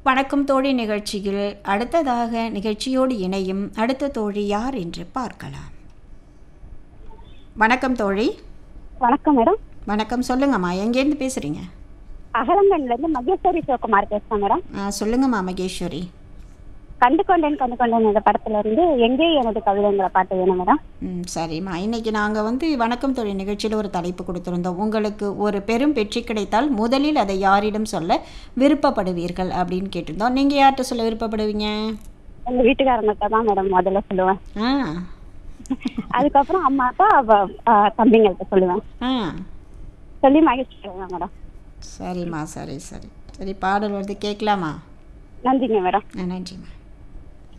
வணக்கம் தோழி நிகழ்ச்சியில் அடுத்ததாக நிகழ்ச்சியோடு இணையும் அடுத்த தோழி யார் என்று பார்க்கலாம் வணக்கம் தோழி வணக்கம் மேடம் வணக்கம் சொல்லுங்கம்மா எங்கேருந்து பேசுகிறீங்க அகலங்கன்ல இருந்து மகேஸ்வரி சிவகுமார் பேசுறேன் மேடம் ஆ, சொல்லுங்கம்மா மகேஸ்வரி கண்டு கொண்டேன் கண்டு கொண்டேன் இந்த படத்துல இருந்து எங்கே எனது கவிதைங்களை பாட்டு வேணும் மேடம் ம் சரிம்மா இன்னைக்கு நாங்கள் வந்து வணக்கம் தொழில் நிகழ்ச்சியில் ஒரு தலைப்பு கொடுத்துருந்தோம் உங்களுக்கு ஒரு பெரும் வெற்றி கிடைத்தால் முதலில் அதை யாரிடம் சொல்ல விருப்பப்படுவீர்கள் அப்படின்னு கேட்டிருந்தோம் நீங்கள் யார்கிட்ட சொல்ல விருப்பப்படுவீங்க எங்க வீட்டுக்காரங்கிட்ட தான் மேடம் முதல்ல சொல்லுவேன் ஆ அதுக்கப்புறம் அம்மாக்கா அவ- ஆ, தம்பிங்கள்ட்ட சொல்லுவேன் ஆ சொல்லி மகிழ்ச்சி சொல்லுவேன் மேடம் சரிம்மா சரி சரி சரி பாடல் வருது கேட்கலாமா நன்றிங்க மேடம் ஆ, நன்றிம்மா